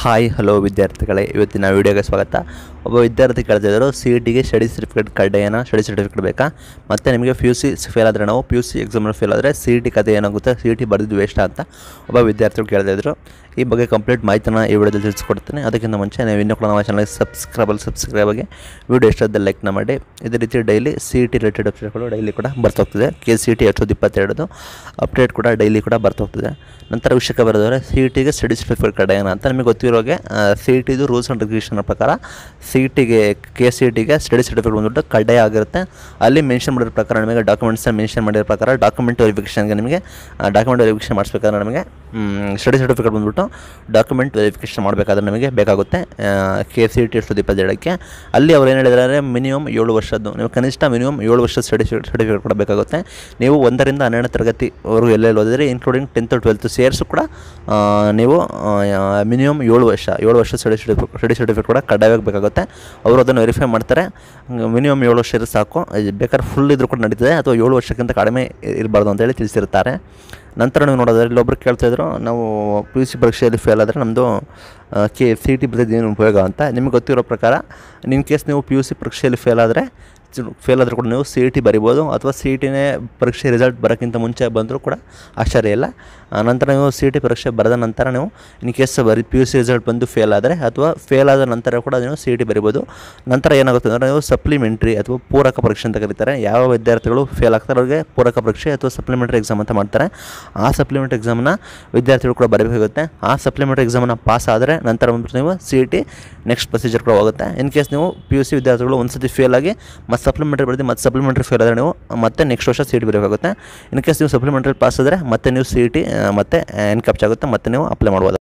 hi hello ವಿದ್ಯಾರ್ಥಿಗಳೇ ಇವತ್ತಿನ ವಿಡಿಯೋಗೆ ಸ್ವಾಗತ ಒಬ್ಬ ವಿದ್ಯಾರ್ಥಿ ಕೇಳ್ತಿದ್ರು ಸಿ ಇ ಟಿಗೆ ಸ್ಟಡಿ ಸರ್ಟಿಫಿಕೇಟ್ ಕಡ್ಡಾಯನ ಸ್ಟಡಿ ಸರ್ಟಿಫಿಕೇಟ್ ಬೇಕಾ ಮತ್ತು ನಿಮಗೆ ಪಿ ಯು ಸಿ ಫೇಲ್ ಆದರೆ ನಾವು ಪಿ ಯು ಸಿ ಎಕ್ಸಾಮಲ್ಲಿ ಫೇಲ್ ಆದರೆ ಸಿ ಇ ಟಿ ಕತೆ ಏನಾಗುತ್ತೆ ಸಿ ಇ ಟಿ ಬರೆದಿದ್ದು ವೇಸ್ಟ್ ಅಂತ ಒಬ್ಬ ವಿದ್ಯಾರ್ಥಿಗಳು ಕೇಳ್ತಿದ್ರು ಈ ಬಗ್ಗೆ ಕಂಪ್ಲೀಟ್ ಮಾಹಿತಿನ ಈ ವಿಡಿಯೋದಲ್ಲಿ ತಿಳಿಸ್ಕೊಡ್ತೀನಿ ಅದಕ್ಕಿಂತ ಮುಂಚೆ ನೀವು ಇನ್ನೂ ಕೂಡ ನಮ್ಮ ಚಾನಲ್ಗೆ ಸಬ್ಸ್ಕ್ರೈಬಲ್ ಸಬ್ಸ್ಕ್ರೈಬ್ ಆಗಿ ವಿಡಿಯೋ ಇಷ್ಟದ ಲೈಕ್ನ ಮಾಡಿ ಇದೇ ರೀತಿ daily C E T related ಅಪ್ಡೇಟ್ಗಳು ಡೈಲಿ ಕೂಡ ಬರ್ತೋಗ್ತಿದೆ ಕೆ ಸಿ ಇ ಟಿ ಎರಡು ಸಾವಿರದ ಇಪ್ಪತ್ತೆರಡು ಅಪ್ಡೇಟ್ ಕೂಡ ಡೈಲಿ ಕೂಡ ಬರ್ತೋಗ್ತಿದೆ ನಂತರ ವಿಷಯಕ್ಕೆ ಬರೋದಾದ್ರೆ ಸಿ ಇ ಟಿಗೆ ಸ್ಟಡಿ ಸರ್ಟಿಫಿಕೇಟ್ ಕಡ್ಡಾಯನ ಅಂತ ನಿಮಗೆ ಗೊತ್ತಿರೋ ಹಾಗೆ ಸಿ ಇ ಟಿದು ರೂಲ್ಸ್ ಆ್ಯಂಡ್ ರೆಗ್ಯುಲೇಷನ್ ಪ್ರಕಾರ ಸಿ ಇ ಟಿಗೆ ಕೆ ಸಿ ಇ ಟಿಗೆ ಸ್ಟಡಿ ಸರ್ಟಿಫಿಕೇಟ್ ಬಂದ್ಬಿಟ್ಟು ಕಡ್ಡಾಯ ಆಗಿರುತ್ತೆ ಅಲ್ಲಿ ಮೆನ್ಷನ್ ಮಾಡಿರೋ ಪ್ರಕಾರ ನಿಮಗೆ ಡಾಕ್ಯುಮೆಂಟ್ಸ್ ಮೆನ್ಷನ್ ಮಾಡಿರೋ ಪ್ರಕಾರ ಡಾಕ್ಯುಮೆಂಟ್ ವೆರಿಫಿಕೇಷನ್ಗೆ ನಿಮಗೆ ಡಾಕ್ಯುಮೆಂಟ್ ವೆರಿಫಿಕೇಷನ್ ಮಾಡಿಸ್ಬೇಕಾದ್ರೆ ನಮಗೆ ಸ್ಟಡಿ ಸರ್ಟಿಫಿಕೇಟ್ ಬಂದ್ಬಿಟ್ಟು ಡಾಕ್ಯುಮೆಂಟ್ ವೆರಿಫಿಕೇಷನ್ ಮಾಡಬೇಕಾದ್ರೆ ನಮಗೆ ಬೇಕಾಗುತ್ತೆ ಕೆ ಸಿ ಇ ಟಿ ಎಷ್ಟು ಇಪ್ಪತ್ತೆರಡಕ್ಕೆ ಅಲ್ಲಿ ಅವ್ರು ಏನು ಹೇಳಿದ್ದಾರೆ ಮಿನಿಮಮ್ ಏಳು ವರ್ಷದ್ದು ನೀವು ಕನಿಷ್ಠ ಮಿನಿಮಮ್ ಏಳು ವರ್ಷದ ಸ್ಟಡಿ ಸರ್ಟಿಫಿಕೇಟ್ ಕೂಡ ಬೇಕಾಗುತ್ತೆ ನೀವು ಒಂದರಿಂದ ಹನ್ನೆರಡನೇ ತರಗತಿವರೆಗೂ ಎಲ್ಲೆಲ್ಲಿ ಓದಿದ್ರೆ ಇನ್ಕ್ಲೂಡಿಂಗ್ ಟೆಂತ್ ಟ್ವೆಲ್ತ್ ಸೇರಿಸು ಕೂಡ ಆ, ನೀವು ಮಿನಿಮಮ್ ಏಳು ವರ್ಷ ಏಳು ವರ್ಷ ಸ್ಟಡಿ ಸರ್ಟಿಫಿಕೇಟ್ ಸ್ಟಡಿ ಸರ್ಟಿಫಿಕೇಟ್ ಕೂಡ ಕಡ್ಡಾಯವಾಗಿ ಬೇಕಾಗುತ್ತೆ ಅವರು ಅದನ್ನು ವೆರಿಫೈ ಮಾಡ್ತಾರೆ ಮಿನಿಮಮ್ ಏಳು ವರ್ಷ ಇದ್ರೆ ಸಾಕು ಇದು ಬೇಕಾದ್ರೆ ಫುಲ್ ಇದ್ರೂ ಕೂಡ ನಡೀತದೆ ಅಥವಾ ಏಳು ವರ್ಷಕ್ಕಿಂತ ಕಡಿಮೆ ಇರಬಾರ್ದು ಅಂತೇಳಿ ತಿಳಿಸಿರ್ತಾರೆ ನಂತರ ನೀವು ನೋಡೋದಾದ್ರೆ ಇಲ್ಲೊಬ್ರು ಕೇಳ್ತಾಯಿದ್ರು ನಾವು ಪಿ ಯು ಸಿ ಪರೀಕ್ಷೆಯಲ್ಲಿ ಫೇಲ್ ಆದರೆ ನಮ್ಮದು ಕೆ ಸಿ ಟಿ ಏನು ಉಪಯೋಗ ಅಂತ ನಿಮಗೆ ಗೊತ್ತಿರೋ ಪ್ರಕಾರ ಇನ್ ಕೇಸ್ ನೀವು ಪಿ ಯು ಸಿ ಪರೀಕ್ಷೆಯಲ್ಲಿ ಫೇಲ್ ಆದರೆ ಫೇಲ್ ಆದರೂ ಕೂಡ ನೀವು ಸಿ ಇ ಟಿ ಬರಿಬೋದು ಅಥವಾ ಸಿ ಇ ಟಿನೇ ಪರೀಕ್ಷೆ ರಿಸಲ್ಟ್ ಬರೋಕ್ಕಿಂತ ಮುಂಚೆ ಬಂದರೂ ಕೂಡ ಆಶ್ಚರ್ಯ ಇಲ್ಲ ಆ, ನಂತರ ನೀವು ಸಿ ಇ ಟಿ ಪರೀಕ್ಷೆ ಬರೆದ ನಂತರ ನೀವು ಇನ್ ಕೇಸ್ ಬರಿ ಪಿ ಯು ಸಿ ರಿಸಲ್ಟ್ ಬಂದು ಫೇಲ್ ಆದರೆ ಅಥವಾ ಫೇಲ್ ಆದ ನಂತರ ಕೂಡ ನೀವು ಸಿ ಇ ಟಿ ಬರಿಬೋದು ನಂತರ ಏನಾಗುತ್ತೆ ಅಂದರೆ ನೀವು ಸಪ್ಲಿಮೆಂಟ್ರಿ ಅಥವಾ ಪೂರಕ ಪರೀಕ್ಷೆ ಅಂತ ಕರೀತಾರೆ ಯಾವ ವಿದ್ಯಾರ್ಥಿಗಳು ಫೇಲ್ ಆಗ್ತಾರೆ ಅವ್ರಿಗೆ ಪೂರಕ ಪರೀಕ್ಷೆ ಅಥವಾ ಸಪ್ಲಿಮೆಂಟ್ರಿ ಎಕ್ಸಾಮ್ ಅಂತ ಮಾಡ್ತಾರೆ ಆ ಸಪ್ಲಿಮೆಂಟ್ರಿ ಎಕ್ಸಾಮ್ನ ವಿದ್ಯಾರ್ಥಿಗಳು ಕೂಡ ಬರಬೇಕಾಗುತ್ತೆ ಆ ಸಪ್ಲಿಮೆಂಟ್ರಿ ಎಕ್ಸಾಮನ್ನು ಪಾಸ್ ಆದರೆ ನಂತರ ಬಂದ್ಬಿಟ್ಟು ನೀವು C E T next procedure ಕೂಡ ಹೋಗುತ್ತೆ ಇನ್ ಕೇಸ್ ನೀವು ಪಿ ಯು ಸಿ ವಿದ್ಯಾರ್ಥಿಗಳು ಒಂದು ಸತಿ ಫೇಲ್ ಆಗಿ ಮತ್ತು ಸಪ್ಲಿಮೆಂಟ್ರಿ ಬರೆದು ಮತ್ತೆ ಸಪ್ಲಿಮೆಂಟ್ರಿ ಫೇಲ್ ಆದರೆ ನೀವು ಮತ್ತೆ ನೆಕ್ಸ್ಟ್ ವರ್ಷ ಸಿ ಇ ಟಿ ಬರಬೇಕಾಗುತ್ತೆ ಇನ್ ಕೇಸ್ ನೀವು ಸಪ್ಲಿಮೆಂಟ್ರಿ ಪಾಸ್ ಆದರೆ ಮತ್ತೆ ನೀವು ಸಿ ಇ ಟಿ ಮತ್ತೆ ಎನ್ ಕ್ಯಾಪ್ಚ್ ಆಗುತ್ತೆ ಮತ್ತೆ ನೀವು ಅಪ್ಲೈ ಮಾಡ್ಬೋದು